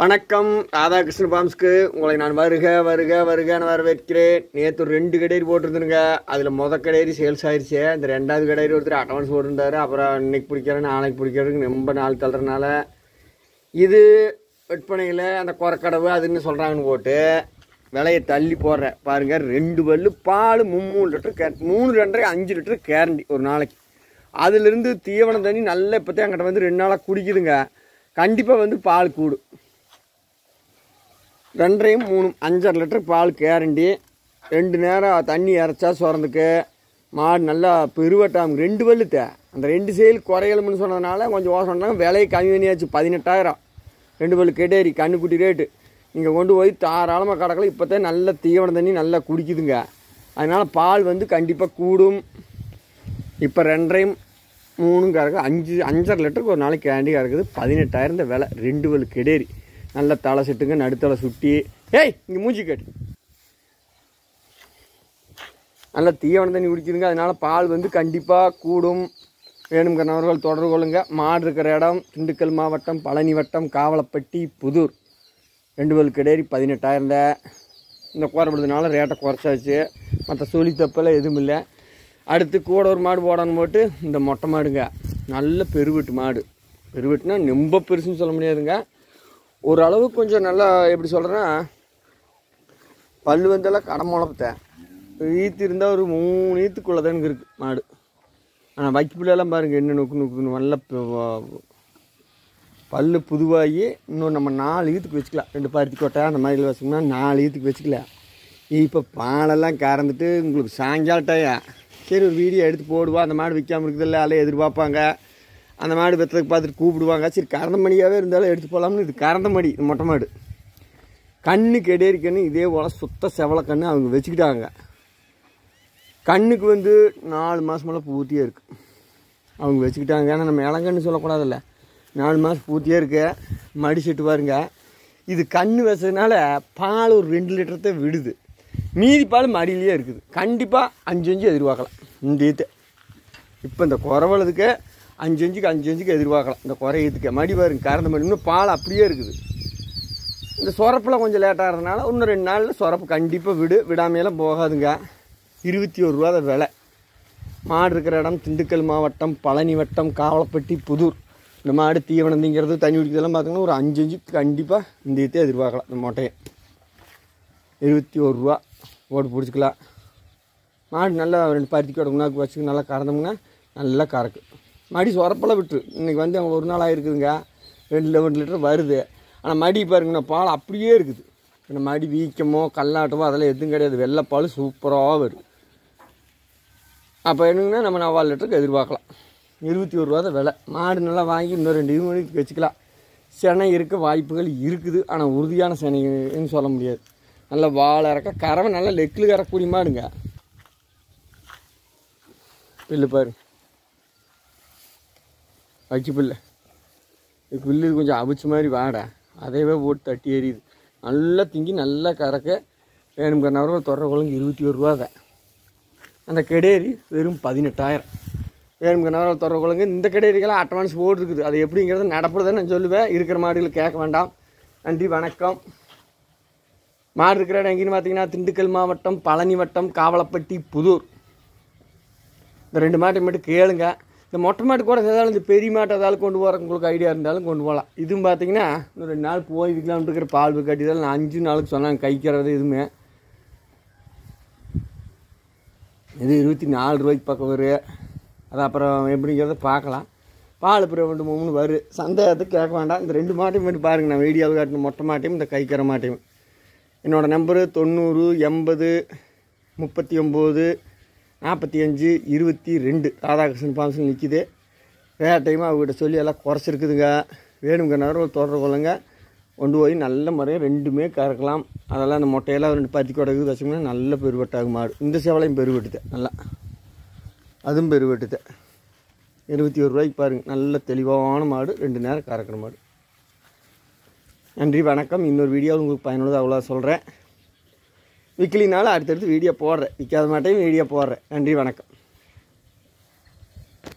வணக்கம் ராதாகிருஷ்ண பாம்ஸ்க்கு உங்களை நான் வருக வருக வருகன்னு வரவேற்கிறேன் நேற்று ஒரு ரெண்டு கடையரி போட்டிருந்துருங்க அதில் முத கடையரி சேல்ஸ் ஆயிடுச்சு இந்த ரெண்டாவது கடையரி ஒருத்தர் அட்வான்ஸ் போட்டிருந்தாரு அப்புறம் இன்னைக்கு பிடிக்கிறேன் நாளைக்கு பிடிக்கிறதுக்கு ரொம்ப நாள் தள்ளுறதுனால இது விற்பனையில் அந்த குறக்கடவு அதுன்னு சொல்கிறாங்கன்னு போட்டு விலையை தள்ளி போடுறேன் பாருங்க ரெண்டு பல்லு பால் மூணு லிட்டர் கே மூணு ரெண்டரை அஞ்சு லிட்டர் கேரண்டி ஒரு நாளைக்கு அதுலேருந்து தீவனம் தண்ணி நல்லா இப்போத்தான் என்கிட்ட வந்து ரெண்டு நாளாக குடிக்குதுங்க கண்டிப்பாக வந்து பால் கூடும் ரெண்டரையும் மூணு அஞ்சரை லிட்டர் பால் கேரண்டி ரெண்டு நேரம் தண்ணி இறைச்சா சுரந்துக்கு மாடு நல்லா பெருவட்டாம் ரெண்டு பல்லுத்த அந்த ரெண்டு செயல் குறையலும்னு சொன்னதுனால கொஞ்சம் யோசனை பண்ணாங்க விலையை கம்மி பண்ணியாச்சு பதினெட்டாயிரம் ரெண்டு பல்லு கெடேரி கண்ணுக்குட்டி ரேட்டு நீங்கள் கொண்டு போய் தாராளமாக கிடக்கல இப்போ நல்ல தீவன தண்ணி நல்லா குடிக்குதுங்க அதனால் பால் வந்து கண்டிப்பாக கூடும் இப்போ ரெண்டரையும் மூணும் கறக்கு அஞ்சு அஞ்சரை லிட்டருக்கு ஒரு நாளைக்கு கேண்டி கறக்குது பதினெட்டாயிரம் இந்த விலை ரெண்டு பல்லு கெடேரி நல்ல தலை செட்டுங்க நடுத்தலை சுட்டி ஏய் இங்கே மூஞ்சி கட்டு நல்ல தீவன தண்ணி குடிக்குதுங்க அதனால பால் வந்து கண்டிப்பாக கூடும் வேணுங்கிறவர்கள் தொடர்பு கொள்ளுங்க மாடு இருக்கிற இடம் திண்டுக்கல் மாவட்டம் பழனி வட்டம் காவலப்பட்டி புதூர் ரெண்டு பல் கிடேரி பதினெட்டாயிரம் தான் இந்த குறைப்படுறதுனால ரேட்டை குறைச்சாச்சு மற்ற சொல்லி தப்பெல்லாம் எதுவும் இல்லை அடுத்து கூட ஒரு மாடு போடணும் போட்டு இந்த மொட்டை மாடுங்க நல்ல பெருவெட்டு மாடு பெருவெட்டுனா ரொம்ப பெருசுன்னு சொல்ல முடியாதுங்க ஓரளவு கொஞ்சம் நல்லா எப்படி சொல்கிறேன்னா பல்லு வந்தெல்லாம் கடை முளப்பத்தேன் ஈத்து இருந்தால் ஒரு மூணு ஈத்துக்குள்ளே தானுங்க இருக்குது மாடு ஆனால் வைக்கப்புலாம் பாருங்கள் என்ன நொக்கு நொக்குன்னு நல்ல ப- வ- பல்லு புதுவாகி இன்னும் நம்ம நாலு ஈத்துக்கு வச்சுக்கலாம் ரெண்டு பருத்தி கொட்டை அந்த மாதிரி வச்சோம்னா நாலு ஈத்துக்கு வச்சுக்கலாம் இப்போ பாலெல்லாம் கறந்துட்டு உங்களுக்கு சாயங்கால டயம் சரி ஒரு வீடியோ எடுத்து போடுவா அந்த மாடு விற்காம இருக்குதில்ல எல்லாம் எதிர்பார்ப்பாங்க அந்த மாடு வெத்ததுக்கு பார்த்துட்டு கூப்பிடுவாங்க சரி கறந்த மடியாகவே இருந்தாலும் எடுத்து போகலாம்னு இது கறந்த மடி இது மொட்டை மாடு கண்ணு கெடேரி கண்ணு இதே போல் சுத்த செவலை கண்ணு அவங்க வச்சுக்கிட்டாங்க கண்ணுக்கு வந்து நாலு மாதம் மேலே பூர்த்தியாக இருக்குது அவங்க வச்சுக்கிட்டாங்க ஏன்னா நம்ம இளங்கன்னு சொல்லக்கூடாதுல்ல நாலு மாதம் பூர்த்தியாக இருக்கு மடி செட்டு பாருங்க இது கண்ணு வச்சதுனால பால் ஒரு ரெண்டு லிட்டர் தான் விடுது மீதி பால் மடியிலேயே இருக்குது கண்டிப்பாக அஞ்சு அஞ்சு எதிர்பார்க்கலாம் இந்த ஈத்து இப்போ இந்த குறவளதுக்கு அஞ்சு அஞ்சுக்கு அஞ்சு அஞ்சுக்கு எதிர்பார்க்கலாம் இந்த குறையத்துக்கு மடி பாருங்க கறந்த மடி இன்னும் பால் அப்படியே இருக்குது இந்த சுரப்பில் கொஞ்சம் லேட்டாக இருந்தனால இன்னும் ரெண்டு நாளில் சுரப்பு கண்டிப்பாக விடு விடாமையெல்லாம் போகாதுங்க இருபத்தி ஒரு ரூபா தான் விலை மாடு இருக்கிற இடம் திண்டுக்கல் மாவட்டம் பழனி வட்டம் காவலப்பட்டி புதூர் இந்த மாடு தீவனம் திங்கிறது தண்ணி குடிக்கிறதெல்லாம் பார்த்தீங்கன்னா ஒரு அஞ்சு அஞ்சு கண்டிப்பாக இந்த இதை எதிர்பார்க்கலாம் இந்த மொட்டையை இருபத்தி ஒரு ரூபா ஓட்டு பிடிச்சிக்கலாம் மாடு நல்லா ரெண்டு பருத்தி கூட உணவுக்கு வச்சு நல்லா கறந்தோம்னா நல்லா கறக்கு மடி சொரப்பெல்லாம் விட்டு இன்றைக்கி வந்து அவங்க ஒரு நாள் ஆகிருக்குதுங்க ரெண்டு லெவன் லிட்டர் வருது ஆனால் மடி பாருங்கண்ணா பால் அப்படியே இருக்குது இந்த மடி வீக்கமோ கல்லாட்டமோ அதெல்லாம் எதுவும் கிடையாது வெள்ளைப்பால் சூப்பராக வரும் அப்போ என்னங்கன்னா நம்ம நாலு லிட்டருக்கு எதிர்பார்க்கலாம் இருபத்தி ஒரு ரூபா தான் விலை மாடு நல்லா வாங்கி இன்னும் ரெண்டு இது மணிக்கு வச்சுக்கலாம் சினை இருக்க வாய்ப்புகள் இருக்குது ஆனால் உறுதியான சினைன்னு சொல்ல முடியாது நல்ல வாழை இறக்க கறவை நல்லா லெக்கில் கறக்கூடிய மாடுங்க பில்லு பாரு வச்சு பில்லு இது பில்லு கொஞ்சம் அவிச்ச மாதிரி வாடை அதையவே போட்டு தட்டி எரியுது நல்லா திங்கி நல்லா கறக்க வேணுங்கிறனவர்கள் தொடர குழந்தைங்க இருபத்தி ஒரு ரூபா தான் அந்த கெடேரி வெறும் பதினெட்டாயிரம் வேணுங்கிறனவர்கள் தொடர குழந்தைங்க இந்த கெடேரிக்கெல்லாம் அட்வான்ஸ் போட்டுருக்குது அது எப்படிங்கிறது நடப்படுதுன்னு நான் சொல்லுவேன் இருக்கிற மாடுகளை கேட்க வேண்டாம் நன்றி வணக்கம் மாடு இருக்கிற இடம் எங்கேன்னு பார்த்தீங்கன்னா திண்டுக்கல் மாவட்டம் பழனி வட்டம் காவலப்பட்டி புதூர் இந்த ரெண்டு மாட்டை மட்டும் கேளுங்க இந்த மொட்டை மாட்டு கூட ஏதாவது இந்த பெரிய மாட்டை ஏதாவது கொண்டு போகிற உங்களுக்கு ஐடியா இருந்தாலும் கொண்டு போகலாம் இதுவும் பார்த்தீங்கன்னா இன்னும் ரெண்டு நாள் போய் விற்கலாம்னு இருக்கிற பால் கட்டி தான் நான் அஞ்சு நாளுக்கு சொன்னாங்க கைக்கிறது எதுவுமே இது இருபத்தி நாலு ரூபாய்க்கு பக்கம் வரும் அது அப்புறம் எப்படிங்கிறத பார்க்கலாம் பால் அப்புறம் ரெண்டு மூணு வரும் சந்தேகத்துக்கு கேட்க வேண்டாம் இந்த ரெண்டு மாட்டையும் மட்டும் பாருங்கள் நான் வீடியோவில் காட்டின மொட்டை மாட்டையும் இந்த கைக்கிற மாட்டையும் என்னோடய நம்பரு தொண்ணூறு எண்பது முப்பத்தி ஒம்பது நாற்பத்தி அஞ்சு இருபத்தி ரெண்டு ராதாகிருஷ்ணன் பாம்சன் நிற்கிது ரேட்டையும் அவங்ககிட்ட சொல்லி எல்லாம் குறைச்சிருக்குதுங்க வேணுங்கிற நேரம் தொடர்பு கொள்ளுங்க கொண்டு போய் நல்ல முறையாக ரெண்டுமே கறக்கலாம் அதெல்லாம் அந்த மொட்டையெல்லாம் ரெண்டு பருத்தி கொடகு வச்சோம்னா நல்ல பெருவெட்டாகும் மாடு இந்த சேவலையும் பெருவெட்டுது நல்லா அதுவும் பெருவெட்டுது இருபத்தி ஒரு ரூபாய்க்கு பாருங்கள் நல்ல தெளிவான மாடு ரெண்டு நேரம் கறக்கிற மாடு நன்றி வணக்கம் இன்னொரு வீடியோ உங்களுக்கு பயனுள்ளதாக அவ்வளோ சொல்கிறேன் விற்கலினால அடுத்தடுத்து வீடியோ போடுறேன் விற்காத மாட்டையும் வீடியோ போடுறேன் நன்றி வணக்கம்